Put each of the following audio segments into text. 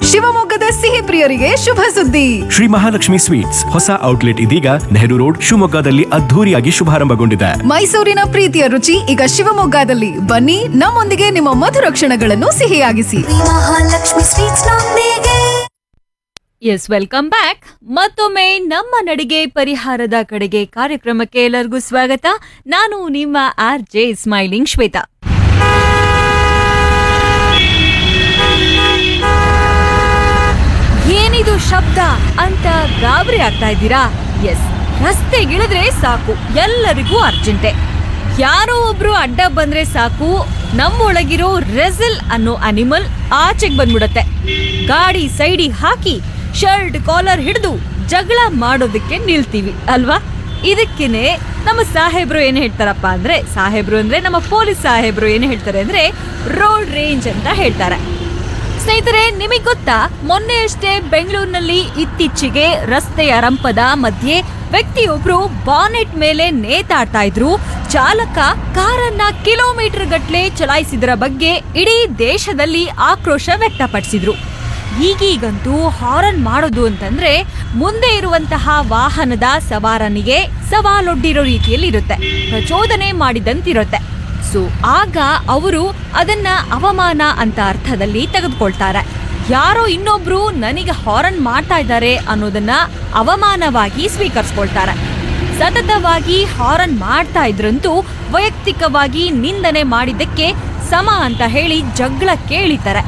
ಶಿವಮೊಗ್ಗದ ಸಿಹಿ ಪ್ರಿಯರಿಗೆ ಶುಭ ಸುದ್ದಿ ಶ್ರೀ ಮಹಾಲಕ್ಷ್ಮಿ ಸ್ವೀಟ್ಸ್ ಹೊಸ ಔಟ್ಲೆಟ್ ಇದೀಗ ನೆಹರು ರೋಡ್ ಶಿವಮೊಗ್ಗದಲ್ಲಿ ಅದ್ಧೂರಿಯಾಗಿ ಶುಭಾರಂಭಗೊಂಡಿದೆ ಮೈಸೂರಿನ ಪ್ರೀತಿಯ ರುಚಿ ಈಗ ಶಿವಮೊಗ್ಗದಲ್ಲಿ ಬನ್ನಿ ನಮ್ಮೊಂದಿಗೆ ನಿಮ್ಮ ಮಧುರ ಕ್ಷಣಗಳನ್ನು ಸಿಹಿಯಾಗಿಸಿ ಮಹಾಲಕ್ಷ್ಮಿ ಸ್ವೀಟ್ಸ್ ನೊಂದಿಗೆ ಎಸ್ ವೆಲ್ಕಮ್ ಬ್ಯಾಕ್ ಮತ್ತೊಮ್ಮೆ ನಮ್ಮ ನಡಿಗೆ ಪರಿಹಾರದ ಕಡೆಗೆ ಕಾರ್ಯಕ್ರಮಕ್ಕೆ ಎಲ್ಲರಿಗೂ ಸ್ವಾಗತ ನಾನು ನಿಮ್ಮ ಆರ್ ಜೆ ಸ್ಮೈಲಿಂಗ್ ಶ್ವೇತಾ ಏನಿದು ಶಬ್ದ ಅಂತ ಗಾಬರಿ ಆಗ್ತಾ ಇದ್ದೀರಾ ಎಸ್ ರಸ್ತೆಗಿಳಿದ್ರೆ ಸಾಕು ಎಲ್ಲರಿಗೂ ಅರ್ಜೆಂಟೆ ಯಾರೋ ಒಬ್ರು ಅಡ್ಡ ಬಂದ್ರೆ ಸಾಕು ನಮ್ಮೊಳಗಿರೋ ರೆಸಲ್ ಅನ್ನೋ ಅನಿಮಲ್ ಆಚೆಗೆ ಬಂದ್ಬಿಡತ್ತೆ ಗಾಡಿ ಸೈಡಿಗೆ ಹಾಕಿ ಶರ್ಟ್ ಕಾಲರ್ ಹಿಡಿದು ಜಗಳ ಮಾಡೋದಕ್ಕೆ ನಿಲ್ತೀವಿ ಅಲ್ವಾ ಇದಕ್ಕೇನೆ ನಮ್ಮ ಸಾಹೇಬ್ರು ಏನು ಹೇಳ್ತಾರಪ್ಪ ಅಂದ್ರೆ ಸಾಹೇಬ್ರು ಅಂದ್ರೆ ನಮ್ಮ ಪೊಲೀಸ್ ಸಾಹೇಬ್ರು ಏನು ಹೇಳ್ತಾರೆ ಅಂದ್ರೆ ರೋಡ್ ರೇಂಜ್ ಅಂತ ಹೇಳ್ತಾರೆ ಸ್ನೇಹಿತರೆ ನಿಮಗೆ ಗೊತ್ತಾ ಮೊನ್ನೆ ಅಷ್ಟೇ ಬೆಂಗಳೂರಿನಲ್ಲಿ ಇತ್ತೀಚೆಗೆ ರಸ್ತೆಯ ರಂಪದ ಮಧ್ಯೆ ವ್ಯಕ್ತಿಯೊಬ್ರು ಬಾನೆಟ್ ಮೇಲೆ ನೇತಾಡ್ತಾ ಇದ್ರು ಚಾಲಕ ಕಾರನ್ನ ಕಿಲೋಮೀಟರ್ ಗಟ್ಲೆ ಚಲಾಯಿಸಿದರ ಬಗ್ಗೆ ಇಡೀ ದೇಶದಲ್ಲಿ ಆಕ್ರೋಶ ವ್ಯಕ್ತಪಡಿಸಿದ್ರು ಈಗೀಗಂತೂ ಹಾರನ್ ಮಾಡೋದು ಅಂತಂದ್ರೆ ಮುಂದೆ ಇರುವಂತಹ ವಾಹನದ ಸವಾರನಿಗೆ ಸವಾಲೊಡ್ಡಿರೋ ರೀತಿಯಲ್ಲಿ ಇರುತ್ತೆ ಪ್ರಚೋದನೆ ಮಾಡಿದಂತಿರುತ್ತೆ ಸೊ ಆಗ ಅವರು ಅದನ್ನ ಅವಮಾನ ಅಂತ ಅರ್ಥದಲ್ಲಿ ತೆಗೆದುಕೊಳ್ತಾರೆ ಯಾರೋ ಇನ್ನೊಬ್ರು ನನಗೆ ಹಾರನ್ ಮಾಡ್ತಾ ಇದ್ದಾರೆ ಅನ್ನೋದನ್ನ ಅವಮಾನವಾಗಿ ಸ್ವೀಕರಿಸ್ಕೊಳ್ತಾರೆ ಸತತವಾಗಿ ಹಾರನ್ ಮಾಡ್ತಾ ಇದ್ರಂತೂ ವೈಯಕ್ತಿಕವಾಗಿ ನಿಂದನೆ ಮಾಡಿದ್ದಕ್ಕೆ ಸಮ ಅಂತ ಹೇಳಿ ಜಗಳ ಕೇಳಿತಾರೆ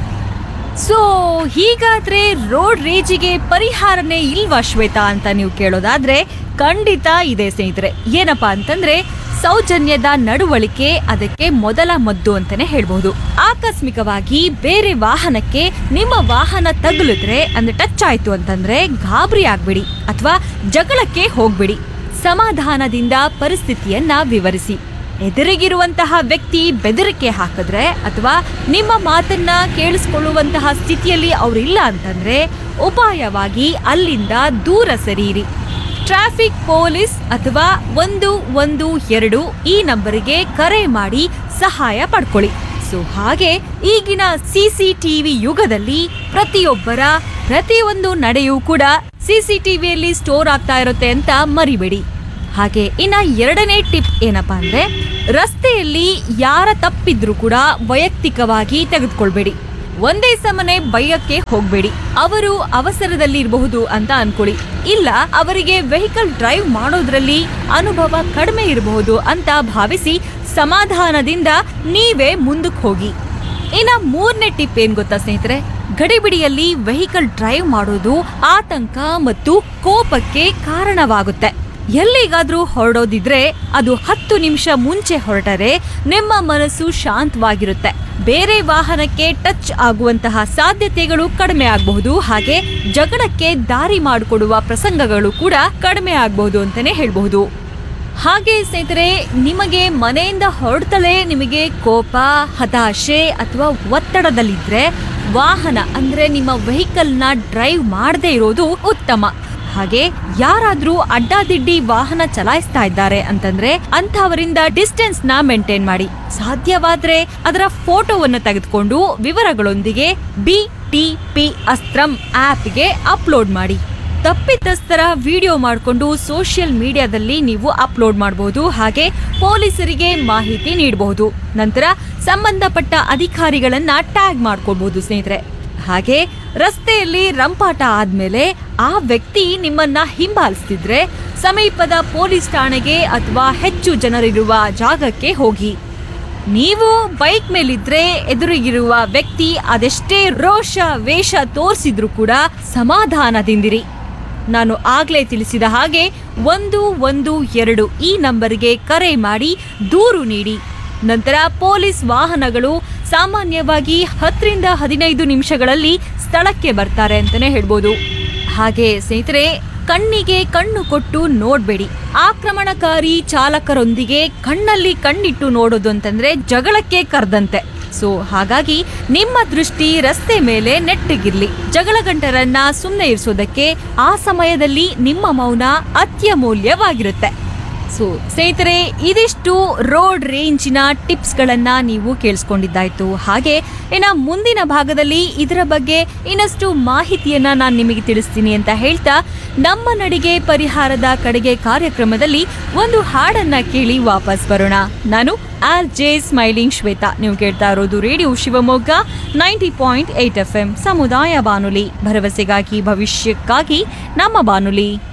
ಸೊ ಹೀಗಾದ್ರೆ ರೋಡ್ ರೇಜಿಗೆ ಪರಿಹಾರನೇ ಇಲ್ವಾ ಶ್ವೇತಾ ಅಂತ ನೀವು ಕೇಳೋದಾದ್ರೆ ಖಂಡಿತ ಇದೆ ಸ್ನೇಹಿತರೆ ಏನಪ್ಪಾ ಅಂತಂದ್ರೆ ಸೌಜನ್ಯದ ನಡವಳಿಕೆ ಅದಕ್ಕೆ ಮೊದಲ ಮದ್ದು ಅಂತಾನೆ ಹೇಳ್ಬಹುದು ಆಕಸ್ಮಿಕವಾಗಿ ಬೇರೆ ವಾಹನಕ್ಕೆ ನಿಮ್ಮ ವಾಹನ ತಗುಲಿದ್ರೆ ಅಂದ್ರೆ ಟಚ್ ಆಯ್ತು ಅಂತಂದ್ರೆ ಗಾಬರಿ ಆಗ್ಬಿಡಿ ಅಥವಾ ಜಗಳಕ್ಕೆ ಹೋಗ್ಬಿಡಿ ಸಮಾಧಾನದಿಂದ ಪರಿಸ್ಥಿತಿಯನ್ನ ವಿವರಿಸಿ ಎದುರಿಗಿರುವಂತಹ ವ್ಯಕ್ತಿ ಬೆದರಿಕೆ ಹಾಕಿದ್ರೆ ಅಥವಾ ನಿಮ್ಮ ಮಾತನ್ನ ಕೇಳಿಸ್ಕೊಳ್ಳುವಂತಹ ಸ್ಥಿತಿಯಲ್ಲಿ ಅವರಿಲ್ಲ ಅಂತಂದ್ರೆ ಉಪಾಯವಾಗಿ ಅಲ್ಲಿಂದ ದೂರ ಸರಿಯಿರಿ ಟ್ರಾಫಿಕ್ ಪೊಲೀಸ್ ಅಥವಾ ಒಂದು ಒಂದು ಎರಡು ಈ ನಂಬರಿಗೆ ಕರೆ ಮಾಡಿ ಸಹಾಯ ಪಡ್ಕೊಳ್ಳಿ ಸೊ ಹಾಗೆ ಈಗಿನ ಸಿಸಿಟಿವಿ ಯುಗದಲ್ಲಿ ಪ್ರತಿಯೊಬ್ಬರ ಪ್ರತಿಯೊಂದು ನಡೆಯೂ ಕೂಡ ಸಿಸಿಟಿವಿಯಲ್ಲಿ ಸ್ಟೋರ್ ಆಗ್ತಾ ಇರುತ್ತೆ ಅಂತ ಮರಿಬೇಡಿ ಹಾಗೆ ಇನ್ನ ಎರಡನೇ ಟಿಪ್ ಏನಪ್ಪಾ ಅಂದ್ರೆ ರಸ್ತೆಯಲ್ಲಿ ಯಾರ ತಪ್ಪಿದ್ರು ಕೂಡ ವೈಯಕ್ತಿಕವಾಗಿ ತೆಗೆದುಕೊಳ್ಬೇಡಿ ಒಂದೇ ಸಮನೆ ಬೈಯಕ್ಕೆ ಹೋಗ್ಬೇಡಿ ಅವರು ಅವಸರದಲ್ಲಿ ಇರಬಹುದು ಅಂತ ಅನ್ಕೊಳ್ಳಿ ಇಲ್ಲ ಅವರಿಗೆ ವೆಹಿಕಲ್ ಡ್ರೈವ್ ಮಾಡೋದ್ರಲ್ಲಿ ಅನುಭವ ಕಡಿಮೆ ಇರಬಹುದು ಅಂತ ಭಾವಿಸಿ ಸಮಾಧಾನದಿಂದ ನೀವೇ ಮುಂದಕ್ಕೆ ಹೋಗಿ ಇನ್ನ ಮೂರನೇ ಟಿಪ್ ಏನ್ ಗೊತ್ತಾ ಸ್ನೇಹಿತರೆ ಗಡಿಬಿಡಿಯಲ್ಲಿ ವೆಹಿಕಲ್ ಡ್ರೈವ್ ಮಾಡೋದು ಆತಂಕ ಮತ್ತು ಕೋಪಕ್ಕೆ ಕಾರಣವಾಗುತ್ತೆ ಎಲ್ಲಿಗಾದ್ರೂ ಹೊರಡೋದಿದ್ರೆ ಅದು ಹತ್ತು ನಿಮಿಷ ಮುಂಚೆ ಹೊರಟರೆ ನಿಮ್ಮ ಮನಸ್ಸು ಶಾಂತವಾಗಿರುತ್ತೆ ಬೇರೆ ವಾಹನಕ್ಕೆ ಟಚ್ ಆಗುವಂತಹ ಸಾಧ್ಯತೆಗಳು ಕಡಿಮೆ ಆಗಬಹುದು ಹಾಗೆ ಜಗಳಕ್ಕೆ ದಾರಿ ಮಾಡಿಕೊಡುವ ಪ್ರಸಂಗಗಳು ಕೂಡ ಕಡಿಮೆ ಆಗಬಹುದು ಅಂತಾನೆ ಹೇಳ್ಬಹುದು ಹಾಗೆ ಸ್ನೇಹಿತರೆ ನಿಮಗೆ ಮನೆಯಿಂದ ಹೊರಡ್ತಲೇ ನಿಮಗೆ ಕೋಪ ಹತಾಶೆ ಅಥವಾ ಒತ್ತಡದಲ್ಲಿದ್ರೆ ವಾಹನ ಅಂದ್ರೆ ನಿಮ್ಮ ವೆಹಿಕಲ್ನ ಡ್ರೈವ್ ಮಾಡದೇ ಇರೋದು ಉತ್ತಮ ಹಾಗೆ ಯಾರಾದ್ರೂ ಅಡ್ಡಾದಿಡ್ಡಿ ವಾಹನ ಚಲಾಯಿಸ್ತಾ ಇದ್ದಾರೆ ಅಂತಂದ್ರೆ ಅಂಥವರಿಂದ ಡಿಸ್ಟೆನ್ಸ್ ನ ಮೇಂಟೈನ್ ಮಾಡಿ ಸಾಧ್ಯವಾದ್ರೆ ಅದರ ಫೋಟೋವನ್ನು ತೆಗೆದುಕೊಂಡು ವಿವರಗಳೊಂದಿಗೆ ಬಿ ಟಿ ಪಿ ಅಸ್ತ್ರಂ ಆಪ್ಗೆ ಅಪ್ಲೋಡ್ ಮಾಡಿ ತಪ್ಪಿತಸ್ಥರ ವಿಡಿಯೋ ಮಾಡಿಕೊಂಡು ಸೋಷಿಯಲ್ ಮೀಡಿಯಾದಲ್ಲಿ ನೀವು ಅಪ್ಲೋಡ್ ಮಾಡಬಹುದು ಹಾಗೆ ಪೊಲೀಸರಿಗೆ ಮಾಹಿತಿ ನೀಡಬಹುದು ನಂತರ ಸಂಬಂಧಪಟ್ಟ ಅಧಿಕಾರಿಗಳನ್ನ ಟ್ಯಾಗ್ ಮಾಡ್ಕೊಳ್ಬಹುದು ಸ್ನೇಹಿತರೆ ಹಾಗೆ ರಸ್ತೆಯಲ್ಲಿ ರಂಪಾಟ ಆದ್ಮೇಲೆ ಆ ವ್ಯಕ್ತಿ ನಿಮ್ಮನ್ನ ಹಿಂಬಾಲಿಸ್ತಿದ್ರೆ ಸಮೀಪದ ಪೊಲೀಸ್ ಠಾಣೆಗೆ ಅಥವಾ ಹೆಚ್ಚು ಜನರಿರುವ ಜಾಗಕ್ಕೆ ಹೋಗಿ ನೀವು ಬೈಕ್ ಮೇಲಿದ್ರೆ ಎದುರಿಗಿರುವ ವ್ಯಕ್ತಿ ಅದೆಷ್ಟೇ ರೋಷ ವೇಷ ತೋರಿಸಿದ್ರು ಕೂಡ ಸಮಾಧಾನದಿಂದಿರಿ ನಾನು ಆಗ್ಲೇ ತಿಳಿಸಿದ ಹಾಗೆ ಒಂದು ಒಂದು ಎರಡು ಈ ನಂಬರ್ಗೆ ಕರೆ ಮಾಡಿ ದೂರು ನೀಡಿ ನಂತರ ಪೊಲೀಸ್ ವಾಹನಗಳು ಸಾಮಾನ್ಯವಾಗಿ ಹತ್ತರಿಂದ ಹದಿನೈದು ನಿಮಿಷಗಳಲ್ಲಿ ಸ್ಥಳಕ್ಕೆ ಬರ್ತಾರೆ ಅಂತಾನೆ ಹೇಳ್ಬೋದು ಹಾಗೆ ಸ್ನೇಹಿತರೆ ಕಣ್ಣಿಗೆ ಕಣ್ಣು ಕೊಟ್ಟು ನೋಡ್ಬೇಡಿ ಆಕ್ರಮಣಕಾರಿ ಚಾಲಕರೊಂದಿಗೆ ಕಣ್ಣಲ್ಲಿ ಕಣ್ಣಿಟ್ಟು ನೋಡೋದು ಅಂತಂದ್ರೆ ಜಗಳಕ್ಕೆ ಕರೆದಂತೆ ಸೊ ಹಾಗಾಗಿ ನಿಮ್ಮ ದೃಷ್ಟಿ ರಸ್ತೆ ಮೇಲೆ ನೆಟ್ಟಗಿರ್ಲಿ ಜಗಳಗಂಟರನ್ನ ಸುಮ್ಮನೆ ಇರಿಸೋದಕ್ಕೆ ಆ ಸಮಯದಲ್ಲಿ ನಿಮ್ಮ ಮೌನ ಅತ್ಯಮೂಲ್ಯವಾಗಿರುತ್ತೆ ಸೊ ಸ್ನೇಹಿತರೆ ಇದಿಷ್ಟು ರೋಡ್ ರೇಂಜಿನ ಟಿಪ್ಸ್ಗಳನ್ನ ನೀವು ಕೇಳಿಸ್ಕೊಂಡಿದ್ದಾಯ್ತು ಹಾಗೆ ಇನ್ನ ಮುಂದಿನ ಭಾಗದಲ್ಲಿ ಇದರ ಬಗ್ಗೆ ಇನ್ನಷ್ಟು ಮಾಹಿತಿಯನ್ನ ನಾನು ನಿಮಗೆ ತಿಳಿಸ್ತೀನಿ ಅಂತ ಹೇಳ್ತಾ ನಮ್ಮ ನಡಿಗೆ ಪರಿಹಾರದ ಕಡೆಗೆ ಕಾರ್ಯಕ್ರಮದಲ್ಲಿ ಒಂದು ಹಾಡನ್ನ ಕೇಳಿ ವಾಪಸ್ ಬರೋಣ ನಾನು ಆರ್ ಜೆ ಸ್ಮೈಲಿಂಗ್ ಶ್ವೇತಾ ನೀವು ಕೇಳ್ತಾ ಇರೋದು radio Shivamogga ninety point eight F M ಸಮುದಾಯ ಬಾನುಲಿ ಭರವಸೆಗಾಗಿ ಭವಿಷ್ಯಕ್ಕಾಗಿ ನಮ್ಮ ಬಾನುಲಿ